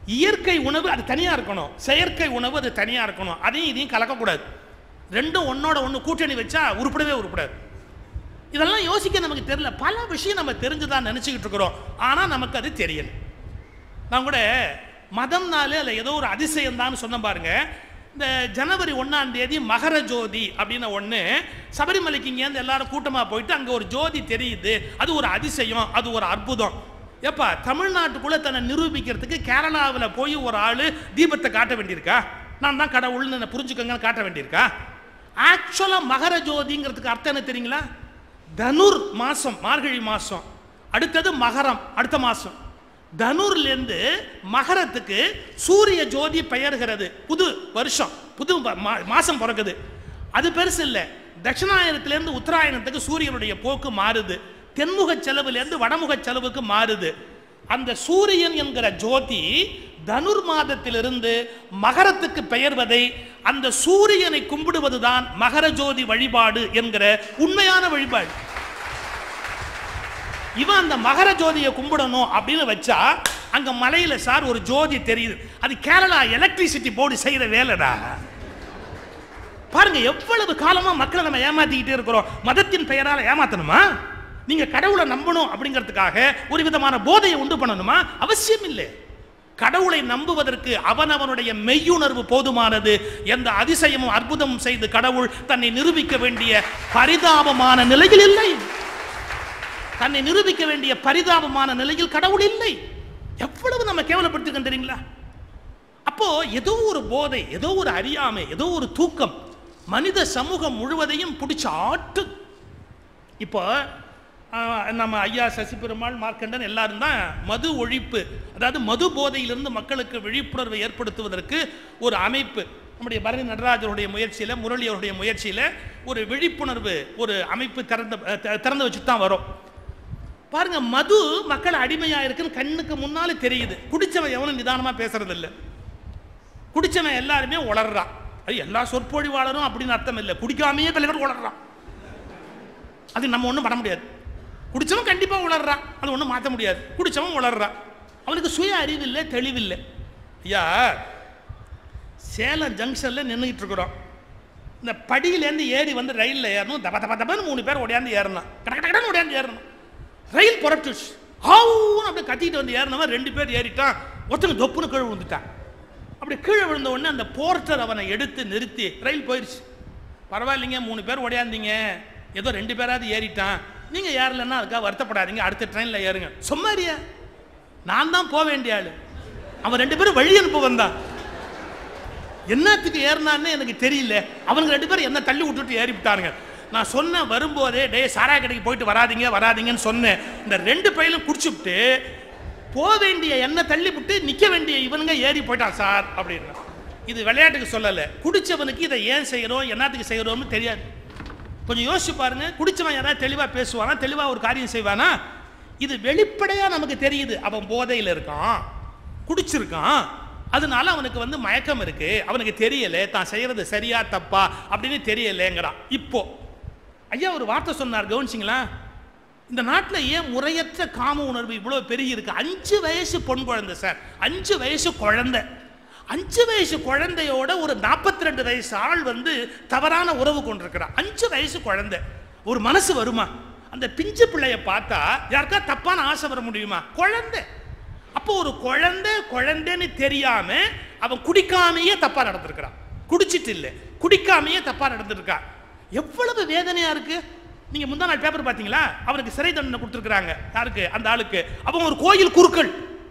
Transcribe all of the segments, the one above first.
இயற்கை உணவு அது தனியாக இருக்கணும் செயற்கை உணவு அது தனியாக இருக்கணும் அதையும் இதையும் கலக்கக்கூடாது ரெண்டும் ஒன்னோட ஒன்று கூட்டணி வச்சா உருப்படவே உருப்படாது இதெல்லாம் யோசிக்க நமக்கு தெரியல பல விஷயம் நம்ம தெரிஞ்சுதான் நினச்சிக்கிட்டு இருக்கிறோம் ஆனால் நமக்கு அது தெரியல நான் கூட மதம்னாலே அதில் ஏதோ ஒரு அதிசயம் தான் சொன்ன பாருங்க இந்த ஜனவரி ஒன்றாம் தேதி மகர ஜோதி அப்படின்னு ஒன்று சபரிமலைக்கு இங்கேருந்து எல்லாரும் கூட்டமாக போயிட்டு அங்கே ஒரு ஜோதி தெரியுது அது ஒரு அதிசயம் அது ஒரு அற்புதம் ஏப்பா தமிழ்நாட்டுக்குள்ளே தன்னை நிரூபிக்கிறதுக்கு கேரளாவில் போய் ஒரு ஆள் தீபத்தை காட்ட வேண்டியிருக்கா நான் தான் கடவுள்னு என்னை புரிஞ்சுக்கங்கன்னு காட்ட வேண்டியிருக்கா ஆக்சுவலாக மகர ஜோதிங்கிறதுக்கு அர்த்தம் என்ன தெரியுங்களா தனுர் மாதம் மார்கழி மாதம் அடுத்தது மகரம் அடுத்த மாதம் தனுர்லேருந்து மகரத்துக்கு சூரிய ஜோதி பெயர்கிறது புது வருஷம் புது ம- மா- மாசம் பிறக்குது அது பெருசு இல்லை தட்சிணாயனத்திலேருந்து உத்தராயணத்துக்கு சூரியனுடைய போக்கு மாறுது தென்முக செலவுலேருந்து வடமுக செலவுக்கு மாறுது அந்த சூரியன் என்கிற ஜோதி தனுர் மாதத்திலிருந்து மகரத்துக்கு பெயர்வதை அந்த சூரியனை கும்பிடுவதுதான் மகர ஜோதி வழிபாடு என்கிற உண்மையான வழிபாடு இவன் அந்த மகர ஜோதியை கும்பிடணும் அப்படின்னு வச்சா அங்க மலையில சார் ஒரு ஜோதி தெரியுது அது கேரளா எலக்ட்ரிசிட்டி போர்டு செய்யற வேலைடா பாருங்க எவ்வளவு காலமா மக்களை நம்ம ஏமாத்திக்கிட்டே இருக்கிறோம் மதத்தின் பெயரால ஏமாத்தணுமா நீங்க கடவுளை நம்பணும் அப்படிங்கிறதுக்காக ஒரு விதமான போதையை உண்டு பண்ணணுமா அவசியம் இல்லை கடவுளை நம்புவதற்கு அவனவனுடைய மெய்யுணர்வு போதுமானது எந்த அதிசயமும் அற்புதமும் செய்து கடவுள் தன்னை நிரூபிக்க வேண்டிய பரிதாபமான நிலையில் இல்லை தன்னை நிரூபிக்க வேண்டிய பரிதாபமான நிலையில் கடவுள் இல்லை எவ்வளவு நம்ம கேவலப்படுத்திருக்கோம் தெரியுங்களா அப்போ ஏதோ ஒரு போதை ஏதோ ஒரு அறியாமை ஏதோ ஒரு தூக்கம் மனித சமூகம் முழுவதையும் பிடிச்ச ஆட்டு இப்போ ஆஹ், நம்ம ஐயா சசி பெருமாள் மார்க்கண்டன் எல்லாரும் தான் மது ஒழிப்பு அதாவது மது போதையிலிருந்து மக்களுக்கு விழிப்புணர்வை ஏற்படுத்துவதற்கு ஒரு அமைப்பு நம்முடைய பரணி நடராஜருடைய முயற்சியில் முரளி அவருடைய முயற்சியில் ஒரு விழிப்புணர்வு ஒரு அமைப்பு திறந்து அஹ், திறந்து வச்சுட்டு தான் வரும் பாருங்க மது மக்கள் அடிமையா இருக்குன்னு கண்ணுக்கு முன்னாலே தெரியுது குடிச்சவன் எவனும் நிதானமா பேசுறது இல்ல குடிச்சவன் எல்லாருமே உளறான் அது எல்லா சொற்பொழிவாளரும் அப்படின்னு அர்த்தம் இல்லை குடிக்காமையே பல பேர் உளறான் அது நம்ம ஒன்றும் பண்ண முடியாது குடிச்சவன் கண்டிப்பா உளறான் அது ஒன்றும் மாற்ற முடியாது குடிச்சவன் உளறான் அவனுக்கு சுய அறிவு இல்லை தெளிவில்லை ஐயா சேலம் ஜங்ஷன்ல நின்றுக்கிட்டு இருக்கிறோம் இந்த படியிலேருந்து ஏறி வந்து ரயிலில் ஏறணும் தப தப தபன்னு மூணு பேர் ஓடியாந்து ஏறணும் கட கட கடன்னு ஓடியாந்து ஏறணும் ரயில் புறப்பட்டுச்சு ஹவுன்னு அப்படியே கத்திட்டு வந்து ஏறினவன் ரெண்டு பேர் ஏறிட்டான் ஒருத்தங்க தொப்புன்னு கீழே விழுந்துட்டான் அப்படி கீழே விழுந்த உடனே அந்த போர்ட்டர் அவனை எடுத்து நிறுத்தி ரயில் போயிடுச்சு பரவாயில்லைங்க மூணு பேர் ஓடியாந்தீங்க ஏதோ ரெண்டு பேராவது ஏறிட்டான் நீங்க ஏறலைன்னா அதுக்காக வருத்தப்படாதீங்க அடுத்த ட்ரெயினில் ஏறுங்க சும்மாரியா நான் தான் போக வேண்டிய ஆளு அவன் ரெண்டு பேரும் வழி அனுப்ப வந்தான் என்னத்துக்கு ஏறினான்னு எனக்கு தெரியல அவங்க ரெண்டு பேரும் என்ன தள்ளி விட்டுட்டு ஏறி விட்டாருங்க நான் சொன்னேன் வரும்போதே டேய் சாராய கடைக்கு போயிட்டு வராதீங்க வராதீங்கன்னு சொன்னேன் இந்த ரெண்டு பையிலும் குடிச்சுவிட்டு போக வேண்டிய எண்ணெய் தள்ளி விட்டு நிற்க வேண்டிய இவனுங்க ஏறி போயிட்டான் சார் அப்படின்னா இது விளையாட்டுக்கு சொல்லலை குடிச்சவனுக்கு இதை ஏன் செய்கிறோம் என்னத்துக்கு செய்கிறோம்னு தெரியாது கொஞ்சம் யோசிச்சு பாருங்க குடிச்சவன் யாராவது தெளிவாக பேசுவானா தெளிவாக ஒரு காரியம் செய்வானா இது வெளிப்படையாக நமக்கு தெரியுது அவன் போதையில் இருக்கான் குடிச்சிருக்கான் அதனால அவனுக்கு வந்து மயக்கம் இருக்கு அவனுக்கு தெரியல தான் செய்யறது சரியா தப்பா அப்படின்னு தெரியலேங்கிறான் இப்போ ஐயா ஒரு வார்த்தை சொன்னார் கவனிச்சிங்களா இந்த நாட்டில் ஏன் முறையற்ற காம உணர்வு இவ்வளோ பெருகி இருக்கு அஞ்சு வயசு பொன் குழந்தை சார் அஞ்சு வயசு குழந்தை அஞ்சு வயசு குழந்தையோட ஒரு நாற்பத்தி ரெண்டு வயசு ஆள் வந்து தவறான உறவு கொண்டிருக்கிறான் அஞ்சு வயசு குழந்தை ஒரு மனசு வருமா அந்த பிஞ்சு பிள்ளைய பார்த்தா யாருக்கா தப்பான ஆசை வர முடியுமா குழந்தை அப்போ ஒரு குழந்தை குழந்தைன்னு தெரியாம அவன் குடிக்காமையே தப்பா நடந்திருக்கிறான் குடிச்சிட்டு இல்லை குடிக்காமையே தப்பா நடந்திருக்கான் எவ்வளவு வேதனையா இருக்கு நீங்க முந்தா நாள் பேப்பர் பாத்தீங்களா அவனுக்கு சிறை தண்டனை கொடுத்துருக்காங்க யாருக்கு அந்த ஆளுக்கு அவன் ஒரு கோயில் குருக்கள்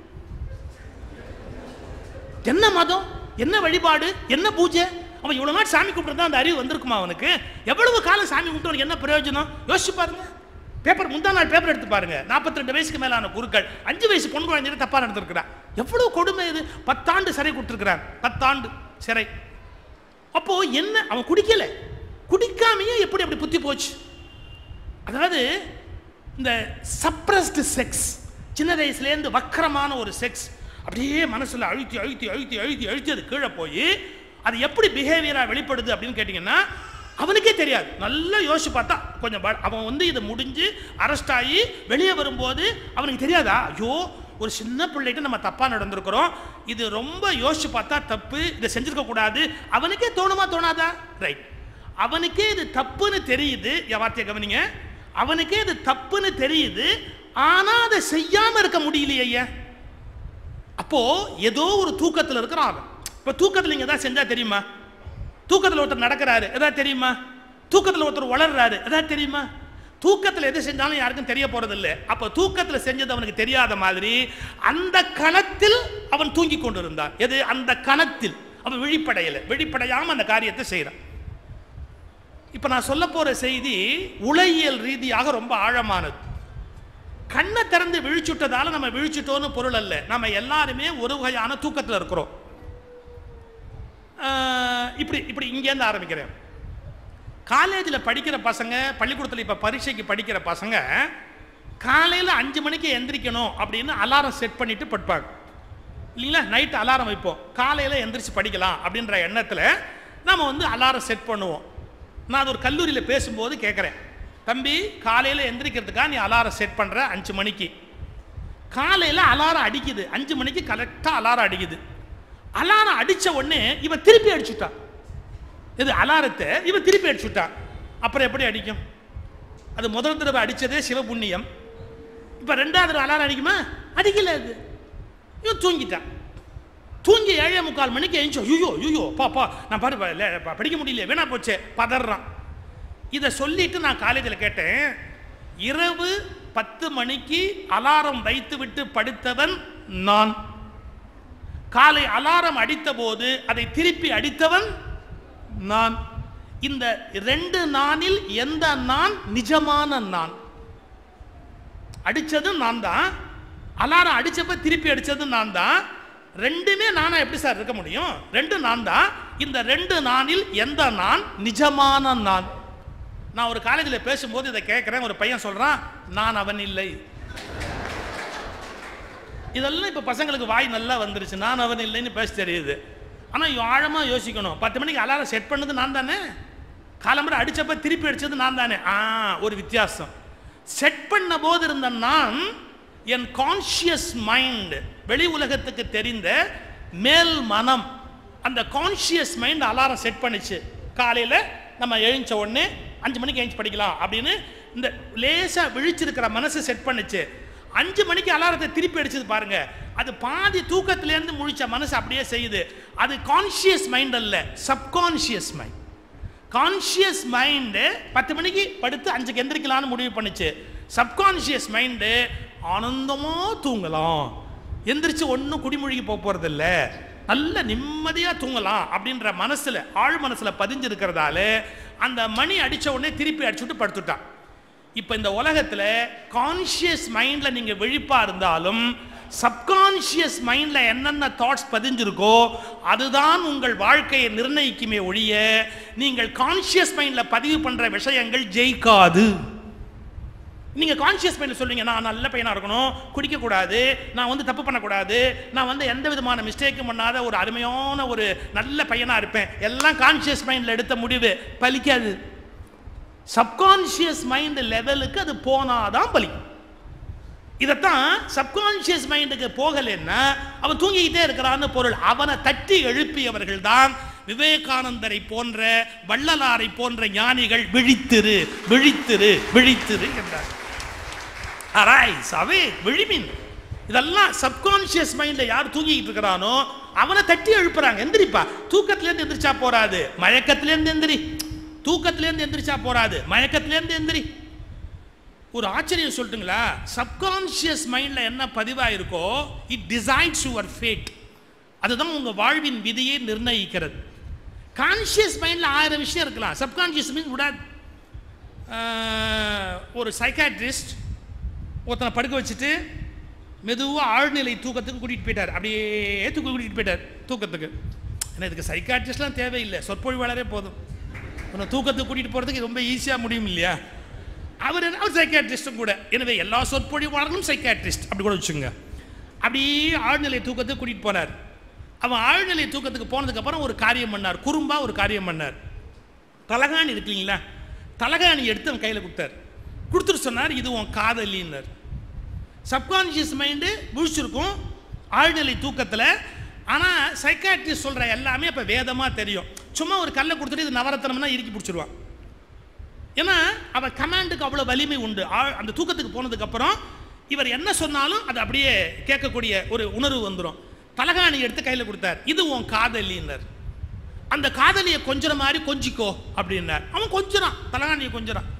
என்ன மதம் என்ன வழிபாடு என்ன பூஜை அவன் இவ்வளவு நாள் சாமி கும்பிட்டு அந்த அறிவு வந்திருக்குமா அவனுக்கு எவ்வளவு காலம் சாமி கும்பிட்டு அவனுக்கு என்ன பிரயோஜனம் யோசிச்சு பாருங்க பேப்பர் முந்தா நாள் பேப்பர் எடுத்து பாருங்க 42 ரெண்டு வயசுக்கு மேலான குருக்கள் அஞ்சு வயசு பொன் குழந்தைய தப்பா நடந்திருக்கிறான் எவ்வளவு கொடுமை இது பத்தாண்டு சிறை கொடுத்துருக்கிறான் பத்தாண்டு சிறை அப்போ என்ன அவன் குடிக்கல குடிக்காமையே எப்படி அப்படி புத்தி போச்சு அதாவது இந்த சப்ரஸ்டு செக்ஸ் சின்ன வயசுலேருந்து வக்கரமான ஒரு செக்ஸ் அப்படியே மனசுல அழுத்தி அழுத்தி அழுத்தி அழுத்தி அழுத்தி அது கீழே போய் அது எப்படி பிஹேவியராக வெளிப்படுது அப்படின்னு கேட்டிங்கன்னா அவனுக்கே தெரியாது நல்லா யோசிச்சு பார்த்தா கொஞ்சம் ப- அவன் வந்து இது முடிஞ்சு அரெஸ்ட் ஆகி வெளியே வரும்போது அவனுக்கு தெரியாதா ஐயோ ஒரு சின்ன பிள்ளைகிட்ட நம்ம தப்பா நடந்திருக்கிறோம் இது ரொம்ப யோசிச்சு பார்த்தா தப்பு இதை செஞ்சிருக்க கூடாது அவனுக்கே தோணுமா தோணாதா ரைட் அவனுக்கே இது தப்புன்னு தெரியுது என் வார்த்தையை கவனிங்க அவனுக்கே இது தப்புன்னு தெரியுது ஆனா அதை செய்யாம இருக்க முடியலையே ஐயா அப்போ ஏதோ ஒரு தூக்கத்துல இருக்கிறான் அவன் இப்ப தூக்கத்துல நீங்க ஏதாவது செஞ்சா தெரியுமா தூக்கத்துல ஒருத்தர் நடக்கிறாரு ஏதாவது தெரியுமா தூக்கத்துல ஒருத்தர் வளர்றாரு ஏதாவது தெரியுமா தூக்கத்துல எது செஞ்சாலும் யாருக்கும் தெரிய போறது இல்லை அப்ப தூக்கத்துல செஞ்சது அவனுக்கு தெரியாத மாதிரி அந்த கணத்தில் அவன் தூங்கி கொண்டிருந்தான் எது அந்த கணத்தில் அவன் விழிப்படையல விழிப்படையாம அந்த காரியத்தை செய்யறான் இப்ப நான் சொல்ல போற செய்தி உளவியல் ரீதியாக ரொம்ப ஆழமானது கண்ணை திறந்து விழிச்சுட்டதால நம்ம விழிச்சுட்டோன்னு பொருள் அல்ல நம்ம எல்லாருமே ஒரு வகையான தூக்கத்தில் இருக்கிறோம் ஆஹ் இப்படி இப்படி இங்கேருந்து ஆரம்பிக்கிறேன் காலேஜில் படிக்கிற பசங்க பள்ளிக்கூடத்தில் இப்போ பரீட்சைக்கு படிக்கிற பசங்க காலையில் அஞ்சு மணிக்கு எந்திரிக்கணும் அப்படின்னு அலாரம் செட் பண்ணிட்டு படுப்பாங்க இல்லைங்களா நைட் அலாரம் வைப்போம் காலையில் எந்திரிச்சு படிக்கலாம் அப்படின்ற எண்ணத்தில் நம்ம வந்து அலாரம் செட் பண்ணுவோம் நான் அது ஒரு கல்லூரியில் பேசும்போது கேட்குறேன் தம்பி காலையில் எந்திரிக்கிறதுக்காக நீ அலாரம் செட் பண்ணுற அஞ்சு மணிக்கு காலையில் அலாரம் அடிக்குது அஞ்சு மணிக்கு கரெக்டாக அலாரம் அடிக்குது அலாரம் அடித்த உடனே இவன் திருப்பி அடிச்சுட்டான் இது அலாரத்தை இவன் திருப்பி அடிச்சுட்டான் அப்புறம் எப்படி அடிக்கும் அது முதல் தடவை அடித்ததே சிவபுண்ணியம் இப்போ ரெண்டாவது தடவை அலாரம் அடிக்குமா அடிக்கல அது இவன் தூங்கிட்டான் தூங்கி ஏழே முக்கால் மணிக்கு எழுந்தோம் ஐயோ ஐயோ பாப்பா நான் பாரு பா- இல்ல, பா- படிக்க முடியல வேணா போச்சே பதறான் இதை சொல்லிட்டு நான் காலேஜில் கேட்டேன் இரவு பத்து மணிக்கு அலாரம் வைத்து விட்டு படுத்தவன் நான் காலை அலாரம் அடித்த போது அதை திருப்பி அடித்தவன் நான் இந்த ரெண்டு நானில் எந்த நான் நிஜமான நான் அடிச்சது நான் தான் அலாரம் அடிச்சப்ப திருப்பி அடிச்சது நான் தான் ரெண்டுமே நானா எப்படி சார் இருக்க முடியும் ரெண்டு நான் தான் இந்த ரெண்டு நானில் எந்த நான் நிஜமான நான் நான் ஒரு காலேஜில் பேசும்போது இதை கேட்குறேன் ஒரு பையன் சொல்றான் நான் அவன் இல்லை இதெல்லாம் இப்போ பசங்களுக்கு வாய் நல்லா வந்துருச்சு நான் அவன் இல்லைன்னு பேச தெரியுது ஆனால் ஆழமாக யோசிக்கணும் பத்து மணிக்கு அலாரம் செட் பண்ணது நான் தானே காலம்பரை அடிச்சப்ப திருப்பி அடிச்சது நான் தானே ஆ ஒரு வித்தியாசம் செட் பண்ண போது இருந்த நான் என் கான்ஷியஸ் மைண்ட் வெளி உலகத்துக்கு தெரிந்த மேல் மனம் அந்த கான்ஷியஸ் மைண்ட் அலாரம் செட் பண்ணுச்சு காலையில் நம்ம எழுந்த உடனே அஞ்சு மணிக்கு எழுந்து படிக்கலாம் அப்படின்னு இந்த லேசாக விழிச்சிருக்கிற மனசு செட் பண்ணுச்சு அஞ்சு மணிக்கு அலாரத்தை திருப்பி அடிச்சது பாருங்க அது பாதி தூக்கத்திலேருந்து முழிச்ச மனசு அப்படியே செய்யுது அது கான்ஷியஸ் மைண்ட் அல்ல சப்கான்ஷியஸ் மைண்ட் கான்ஷியஸ் மைண்டு பத்து மணிக்கு படுத்து அஞ்சுக்கு எந்திரிக்கலாம்னு முடிவு பண்ணுச்சு சப்கான்ஷியஸ் மைண்டு ஆனந்தமா தூங்கலாம் எந்திரிச்சு ஒன்றும் குடிமொழிக்கு போக போறதில்ல நல்ல நிம்மதியா தூங்கலாம் அப்படின்ற மனசுல ஆழ் மனசுல பதிஞ்சிருக்கிறதால அந்த மணி அடிச்ச உடனே திருப்பி அடிச்சுட்டு படுத்துட்டான் இப்போ இந்த உலகத்தில் கான்ஷியஸ் மைண்டில் நீங்கள் விழிப்பா இருந்தாலும் சப்கான்ஷியஸ் மைண்டில் என்னென்ன தாட்ஸ் பதிஞ்சிருக்கோ அதுதான் உங்கள் வாழ்க்கையை நிர்ணயிக்குமே ஒழிய நீங்கள் கான்ஷியஸ் மைண்டில் பதிவு பண்ணுற விஷயங்கள் ஜெயிக்காது நீங்கள் கான்ஷியஸ் மைண்டில் சொல்லுவீங்க நான் நல்ல பையனாக இருக்கணும் குடிக்கக்கூடாது நான் வந்து தப்பு பண்ணக்கூடாது நான் வந்து எந்த விதமான மிஸ்டேக்கும் பண்ணாத ஒரு அருமையான ஒரு நல்ல பையனாக இருப்பேன் எல்லாம் கான்ஷியஸ் மைண்டில் எடுத்த முடிவு பலிக்காது சப்கான்ஷியஸ் மைண்ட் லெவலுக்கு அது போனாதான் பலிக்கும் இதைத்தான் சப்கான்ஷியஸ் மைண்டுக்கு போகலைன்னா அவன் தூங்கிக்கிட்டே இருக்கிறான்னு பொருள் அவனை தட்டி எழுப்பியவர்கள் தான் விவேகானந்தரை போன்ற வள்ளலாரை போன்ற ஞானிகள் விழித்திரு விழித்திரு விழித்திரு என்றார் அரைஸ் அவே விழிமின் இதெல்லாம் சப்கான்ஷியஸ் மைண்ட்ல யார் தூங்கிட்டு இருக்கிறானோ அவனை தட்டி எழுப்புறாங்க எந்திரிப்பா தூக்கத்திலேருந்து எந்திரிச்சா போறாது மயக்கத்திலேருந்து எந்திரி தூக்கத்திலேருந்து எந்திரிச்சா போறாது மயக்கத்திலேருந்து எந்திரி ஒரு ஆச்சரியம் சொல்லட்டுங்களா சப்கான்ஷியஸ் மைண்ட்ல என்ன பதிவாயிருக்கோ இட் டிசைட்ஸ் யுவர் ஃபேட் அதுதான் உங்க வாழ்வின் விதியை நிர்ணயிக்கிறது கான்ஷியஸ் மைண்ட்ல ஆயிரம் விஷயம் இருக்கலாம் சப்கான்ஷியஸ் மீன் விடாது ஆஹ், ஒரு சைக்காட்ரிஸ்ட் ஒருத்தனை படுக்க வச்சுட்டு மெதுவாக ஆழ்நிலை தூக்கத்துக்கு கூட்டிகிட்டு போயிட்டார் அப்படியே தூக்க கூட்டிகிட்டு போயிட்டார் தூக்கத்துக்கு ஏன்னா இதுக்கு சைக்காட்ரிஸ்ட்லாம் தேவையில்லை சொற்பொழிவாளரே போதும் உன்னை தூக்கத்துக்கு கூட்டிகிட்டு போகிறதுக்கு ரொம்ப ஈஸியாக முடியும் இல்லையா அவர் என்ன- அவர் சைக்காட்ரிஸ்டும் கூட எனவே எல்லா சொற்பொழிவாளர்களும் சைக்காட்ரிஸ்ட் அப்படி கூட வச்சுங்க அப்படியே ஆழ்நிலை தூக்கத்துக்கு கூட்டிகிட்டு போனார் அவன் ஆழ்நிலை தூக்கத்துக்கு போனதுக்கப்புறம் ஒரு காரியம் பண்ணார் குறும்பா ஒரு காரியம் பண்ணார் தலகாணி இருக்கு இல்லைங்களா தலகாணி எடுத்து அவன் கையில் கொடுத்தார் கொடுத்துட்டு சொன்னார் இது உன் காதலின்னார் சப்கான்ஷியஸ் மைண்டு முழிச்சிருக்கும் ஆழ்நிலை தூக்கத்தில் ஆனால் சைக்காட்ரிஸ்ட் சொல்கிற எல்லாமே இப்போ வேதமாக தெரியும் சும்மா ஒரு கல்லை கொடுத்துட்டு இது நவரத்தனம்னா இறுக்கி பிடிச்சிருவான் ஏன்னா அவன் கமாண்டுக்கு அவ்வளோ வலிமை உண்டு ஆழ்- அந்த தூக்கத்துக்கு போனதுக்கப்புறம் இவர் என்ன சொன்னாலும் அது அப்படியே கேட்கக்கூடிய ஒரு உணர்வு வந்துடும் தலகாணி எடுத்து கையில் கொடுத்தார் இது உன் காதலின்னர் அந்த காதலியை கொஞ்சற மாதிரி கொஞ்சிக்கோ அப்படின்னார் அவன் கொஞ்சறான் தலகாணியை கொஞ்சறான்